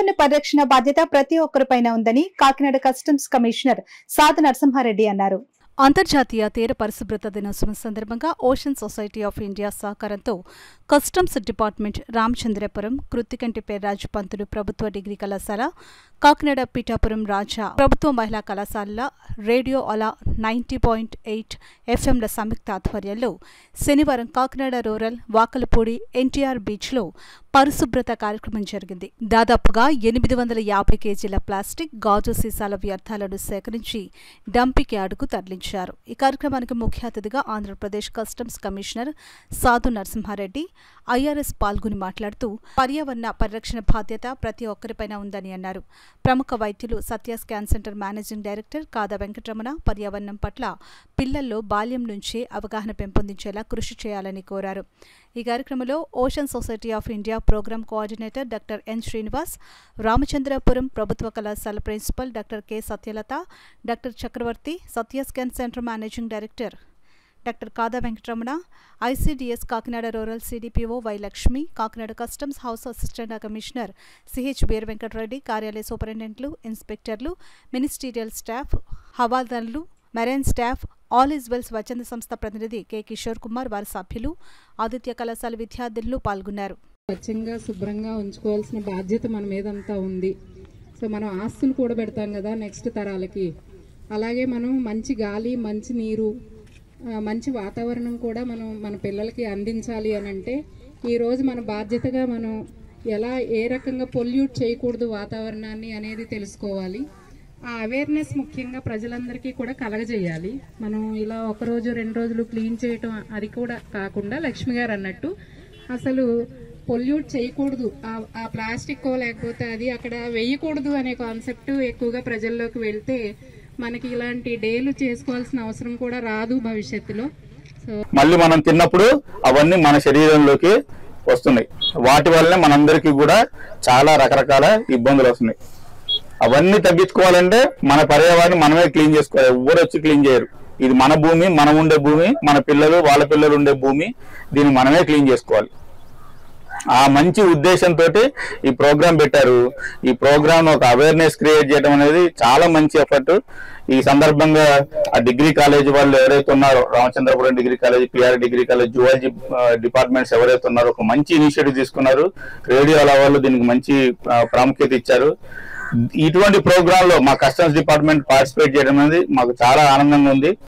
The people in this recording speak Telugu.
పర్యావరణ పరిరక్షణ బాధ్యత ప్రతి ఒక్కరిపైన ఉందని కాకినాడ కస్టమ్స్ కమిషనర్ సాధు నరసింహారెడ్డి అన్నారు అంతర్జాతీయ తీర పరిశుభ్రత దినోత్సవం సందర్భంగా ఓషన్ సొసైటీ ఆఫ్ ఇండియా సహకారంతో కస్టమ్స్ డిపార్ట్మెంట్ రామచంద్రపురం కృత్తికంటి పేర్రాజు పంతులు ప్రభుత్వ డిగ్రీ కళాశాల కాకినాడ పీఠాపురం రాజా ప్రభుత్వ మహిళా కళాశాలల రేడియో అలా నైంటీ పాయింట్ ఎయిట్ ఎఫ్ఎంల సంయుక్త ఆధ్వర్యంలో శనివారం కాకినాడ రూరల్ వాకలపూడి ఎన్టీఆర్ బీచ్లో పరిశుభ్రత కార్యక్రమం జరిగింది దాదాపుగా ఎనిమిది వందల యాభై కేజీల ప్లాస్టిక్ గాజు సీసాల వ్యర్థాలను సేకరించి డంపింగ్ యార్డుకు తరలించారు ఈ కార్యక్రమానికి ముఖ్య అతిథిగా ఆంధ్రప్రదేశ్ కస్టమ్స్ కమిషనర్ సాధు నరసింహారెడ్డి ఐఆర్ఎస్ పాల్గొని మాట్లాడుతూ పర్యావరణ పరిరక్షణ బాధ్యత ప్రతి ఒక్కరిపైన ఉందని అన్నారు ప్రముఖ వైద్యులు Satya scan centre managing director Kada Venkataramana పర్యావరణం పట్ల పిల్లల్లో బాల్యం నుంచే అవగాహన పెంపొందించేలా కృషి చేయాలని కోరారు ఈ కార్యక్రమంలో ocean society of India programme coordinator doctor N Srinivas Ramachandrapuram ప్రభుత్వ కళాశాల principal doctor K Satyalatha doctor Chakravarthi Satya scan centre managing director doctor Kada Venkataramana ICDS Kakinada rural CDPO Y Lakshmi Kakinada customs house assistant commissioner CH Bir Venkatareddy కార్యాలయ సూపరింటెండెంట్లు ఇన్స్పెక్టర్లు మినిస్టీరియల్ స్టాఫ్ హవాల్దారులు marine staff all is wells స్వచ్ఛంద సంస్థ ప్రతినిధి కె కిషోర్ కుమార్ వారి సభ్యులు ఆదిత్య కళాశాల విద్యార్థులు పాల్గొన్నారు స్వచ్ఛంగా శుభ్రంగా ఉంచుకోవాల్సిన బాధ్యత మన మీదంతా ఉంది సో మనం ఆస్తులు కూడా పెడతాం కదా నెక్స్ట్ తరాలకి అలాగే మనం మంచి గాలి మంచి నీరు ఆ, మంచి వాతావరణం కూడా మనం మన పిల్లలకి అందించాలి అని అంటే ఈరోజు మన బాధ్యతగా మనం ఎలా ఏ రకంగా పొల్యూట్ చేయకూడదు వాతావరణాన్ని అనేది తెలుసుకోవాలి ఆ అవేర్నెస్ ముఖ్యంగా ప్రజలందరికీ కూడా కలగజేయాలి మనం ఇలా ఒక రోజు రెండు రోజులు క్లీన్ చేయటం అది కూడా కాకుండా లక్ష్మి గారు అన్నట్టు అసలు పొల్యూట్ చేయకూడదు ఆ- ఆ ప్లాస్టిక్ లేకపోతే అది అక్కడ వేయకూడదు అనే కాన్సెప్ట్ ఎక్కువగా ప్రజల్లోకి వెళ్తే మనకి ఇలాంటి డేలు చేసుకోవాల్సిన అవసరం కూడా రాదు భవిష్యత్తులో సో మళ్ళీ మనం తిన్నప్పుడు అవన్నీ మన శరీరంలోకి వస్తున్నాయి వాటి వల్లనే మనందరికీ కూడా చాలా రకరకాల ఇబ్బందులు వస్తున్నాయి అవన్నీ తగ్గించుకోవాలంటే మన పర్యావరణం మనమే క్లీన్ చేసుకోవాలి ఎవరు వచ్చి క్లీన్ చేయరు ఇది మన భూమి మనం ఉండే భూమి మన పిల్లలు వాళ్ళ పిల్లలు ఉండే భూమి దీన్ని మనమే క్లీన్ చేసుకోవాలి ఆ మంచి ఉద్దేశంతో ఈ ప్రోగ్రామ్ పెట్టారు ఈ ప్రోగ్రామ్ ఒక అవేర్నెస్ క్రియేట్ చేయడం అనేది చాలా మంచి ఎఫర్ట్ ఈ సందర్భంగా ఆ డిగ్రీ కాలేజ్ వాళ్ళు ఎవరైతే ఉన్నారో Ramachandrapuram degree college PR degree college zoology departments ఎవరైతే ఉన్నారో ఒక మంచి ఇనిషియేటివ్ తీసుకున్నారు రేడియో అలా వాళ్ళు దీనికి మంచి ఆ, ప్రాముఖ్యత ఇచ్చారు ఇటువంటి ప్రోగ్రామ్ లో మా కస్టమ్స్ డిపార్ట్మెంట్ పార్టిసిపేట్ చేయడం అనేది మాకు చాలా ఆనందంగా ఉంది